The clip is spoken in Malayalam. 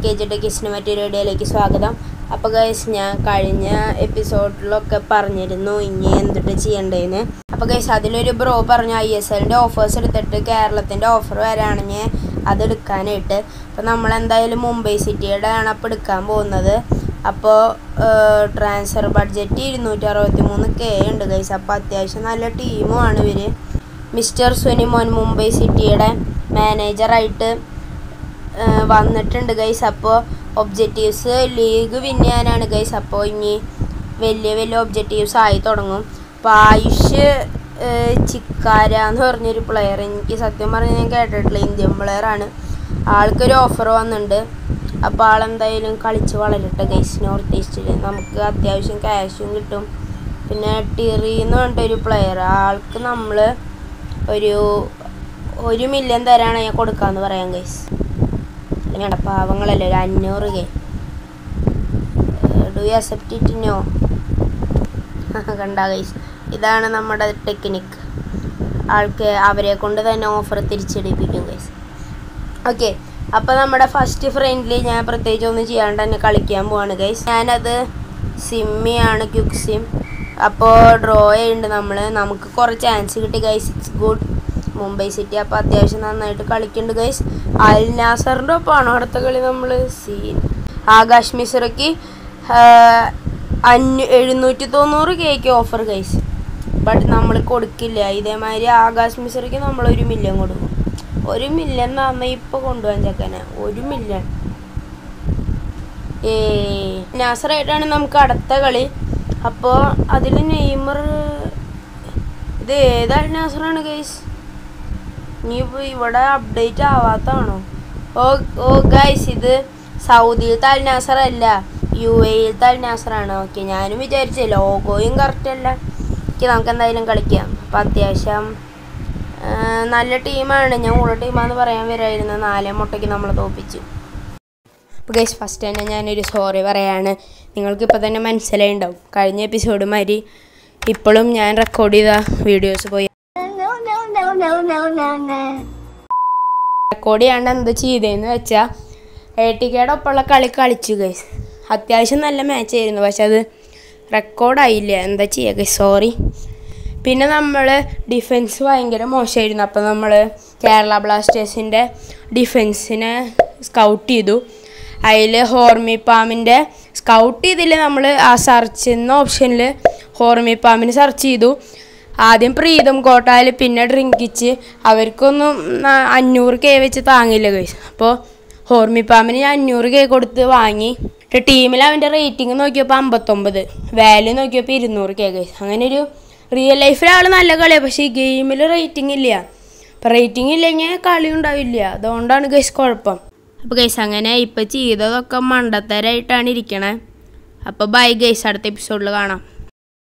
കെ ജി ടെക്കിസിന് മറ്റൊരു വീഡിയോയിലേക്ക് സ്വാഗതം അപ്പോൾ ഗൈസ് ഞാൻ കഴിഞ്ഞ എപ്പിസോഡിലൊക്കെ പറഞ്ഞിരുന്നു ഇനി എന്തിട്ട് ചെയ്യണ്ടേന്ന് അപ്പോൾ ഗൈസ് അതിലൊരു ബ്രോ പറഞ്ഞു ഐ എസ് എല്ലിൻ്റെ ഓഫേഴ്സ് എടുത്തിട്ട് കേരളത്തിൻ്റെ ഓഫർ വരാണെങ്കിൽ അത് എടുക്കാനായിട്ട് അപ്പോൾ നമ്മളെന്തായാലും മുംബൈ സിറ്റിയുടെ ആണ് അപ്പോൾ എടുക്കാൻ പോകുന്നത് അപ്പോൾ ട്രാൻസ്ഫർ ബഡ്ജറ്റ് ഇരുന്നൂറ്റി അറുപത്തി മൂന്ന് കെ ഉണ്ട് ഗൈസ് അപ്പോൾ അത്യാവശ്യം നല്ല ടീമുമാണ് ഇവർ മിസ്റ്റർ സുനിമോൻ മുംബൈ സിറ്റിയുടെ മാനേജറായിട്ട് ഏഹ് വന്നിട്ടുണ്ട് ഗൈസ് അപ്പോൾ ഒബ്ജക്റ്റീവ്സ് ലീഗ് വിൻ ചെയ്യാനാണ് ഗൈസ് അപ്പോൾ ഇനി വലിയ വലിയ ഒബ്ജക്റ്റീവ്സ് ആയി തുടങ്ങും അപ്പോൾ ആയുഷ് ഏഹ് ചിക്കാര എന്ന് പറഞ്ഞൊരു പ്ലെയർ എനിക്ക് സത്യം പറഞ്ഞാൽ ഞാൻ കേട്ടിട്ടില്ല ഇന്ത്യൻ പ്ലെയറാണ് ആൾക്കൊരു ഓഫർ വന്നിട്ടുണ്ട് അപ്പോൾ ആളെന്തായാലും കളിച്ച് വളരട്ടെ ഗൈസ് നോർത്ത് ഈസ്റ്റിൽ നമുക്ക് അത്യാവശ്യം ക്യാഷും കിട്ടും പിന്നെ ടിറി എന്ന് പറഞ്ഞിട്ടൊരു പ്ലെയർ ആൾക്ക് നമ്മൾ ഒരു ഒരു മില്യൺ തരാണ് ഞാൻ കൊടുക്കാമെന്ന് പറയാം ഗൈസ് ഞങ്ങളുടെ പാവങ്ങളല്ലേ ഒരു അഞ്ഞൂറ് K do you accept it no കണ്ട ഗൈസ് ഇതാണ് നമ്മുടെ ടെക്നിക്ക് ആൾക്ക് അവരെ കൊണ്ട് തന്നെ ഓഫർ തിരിച്ചടിപ്പിക്കും ഗൈസ് ഓക്കെ അപ്പോൾ നമ്മുടെ ഫസ്റ്റ് ഫ്രണ്ട്ലി ഞാൻ പ്രത്യേകിച്ച് ഒന്നും ചെയ്യാണ്ട് തന്നെ കളിക്കാൻ പോവാണ് ഗൈസ് ഞാനത് സിമ്മിയാണ് ക്യുക്ക് സിം അപ്പോൾ ഡ്രോ ചെയ്യുന്നുണ്ട് നമ്മൾ നമുക്ക് കുറേ ചാൻസ് കിട്ടി guys it's good Mumbai City അപ്പോൾ അത്യാവശ്യം നന്നായിട്ട് കളിക്കുന്നുണ്ട് ഗൈസ് അൽ നാസറിൻ്റെ ഒപ്പമാണ് അടുത്ത കളി നമ്മൾ സീൻ ആകാശ് മിശ്രയ്ക്ക് അഞ്ഞൂ എഴുന്നൂറ്റി തൊണ്ണൂറ് കേക്ക് ഓഫർ ഗൈസ് ബട്ട് നമ്മൾ കൊടുക്കില്ല ഇതേമാതിരി ആകാശ് മിശ്രയ്ക്ക് നമ്മൾ ഒരു മില്യൺ കൊടുക്കും ഒരു മില്യൺ തന്ന ഇപ്പോൾ കൊണ്ടുപോകാൻ ചെക്കനെ ഒരു മില്യൺ ഏ നാസറായിട്ടാണ് നമുക്ക് അടുത്ത കളി അപ്പോൾ അതിൽ നെയ്മർ ഇത് ഏതാ നാസറാണ് ഗൈസ് ഇനിയിപ്പോൾ ഇവിടെ അപ്ഡേറ്റ് ആവാത്തതാണോ ഓ ഓ ഗൈസ് ഇത് സൗദിയിലത്തെ അൽ നാസർ അല്ല യു എയിലത്തെ അൽ നാസറാണ് ഓക്കെ ഞാനും വിചാരിച്ചേ ലോഗോയും കറക്റ്റ് അല്ല ഓക്കെ നമുക്ക് എന്തായാലും കളിക്കാം അപ്പം അത്യാവശ്യം ആ, നല്ല ടീമാണ് ഞാൻ ഉള്ള ടീമാന്ന് പറയാൻ വരായിരുന്നു നാലേ മുട്ടയ്ക്ക് നമ്മൾ തോപ്പിച്ചു അപ്പോൾ ഗൈസ് ഫസ്റ്റ് തന്നെ ഞാനൊരു സോറി പറയാണ് നിങ്ങൾക്ക് ഇപ്പോൾ തന്നെ മനസ്സിലായിണ്ടാവും കഴിഞ്ഞ എപ്പിസോഡ് മാതിരി ഇപ്പോഴും ഞാൻ റെക്കോർഡ് ചെയ്ത വീഡിയോസ് പോയി No, no, no, no, no, no, no. Record ചെയ്യാണ്ട് എന്താ ചെയ്തതെന്ന് വെച്ചാൽ എ ടി കെയുടെ ഒപ്പമുള്ള കളി കളിച്ചു ഗൈസ് അത്യാവശ്യം നല്ല മാച്ച് ആയിരുന്നു പക്ഷെ അത് റെക്കോർഡായില്ല എന്താ ചെയ്യുക ഗൈസ് സോറി പിന്നെ നമ്മൾ ഡിഫൻസ് ഭയങ്കര മോശമായിരുന്നു അപ്പോൾ നമ്മൾ കേരള ബ്ലാസ്റ്റേഴ്സിൻ്റെ ഡിഫൻസിനെ സ്കൗട്ട് ചെയ്തു അതിൽ ഹോർമി പാമിൻ്റെ സ്കൗട്ട് ചെയ്തില്ല നമ്മൾ ആ സെർച്ച് എന്ന ഓപ്ഷനിൽ ഹോർമി പാമിന് സെർച്ച് ചെയ്തു ആദ്യം പ്രീതം കോട്ടാൽ പിന്നെ ഡ്രിങ്കിച്ച് അവർക്കൊന്നും ന- അഞ്ഞൂറ് കെ വെച്ച് താങ്ങില്ല ഗൈസ് അപ്പോൾ ഹോർമി പാമ്പിന് ഞാൻ അഞ്ഞൂറ് കെ കൊടുത്ത് വാങ്ങി ടീമിൽ അവൻ്റെ റേറ്റിംഗ് നോക്കിയപ്പോൾ അമ്പത്തൊമ്പത് വാല്യൂ നോക്കിയപ്പോൾ ഇരുന്നൂറ് കെ ഗൈസ് അങ്ങനെ ഒരു റിയൽ ലൈഫിൽ ആൾ നല്ല കളിയാണ് പക്ഷേ ഈ ഗെയിമിൽ റേറ്റിംഗ് ഇല്ല അപ്പം റേറ്റിംഗ് ഇല്ലെങ്കിൽ കളി ഉണ്ടാവില്ല അതുകൊണ്ടാണ് ഗൈസ് കുഴപ്പം അപ്പോൾ ഗൈസ് അങ്ങനെ ഇപ്പം ചെയ്തതൊക്കെ മണ്ടത്തരായിട്ടാണ് ഇരിക്കണേ അപ്പോൾ ബൈ ഗൈസ് അടുത്ത എപ്പിസോഡിൽ കാണാം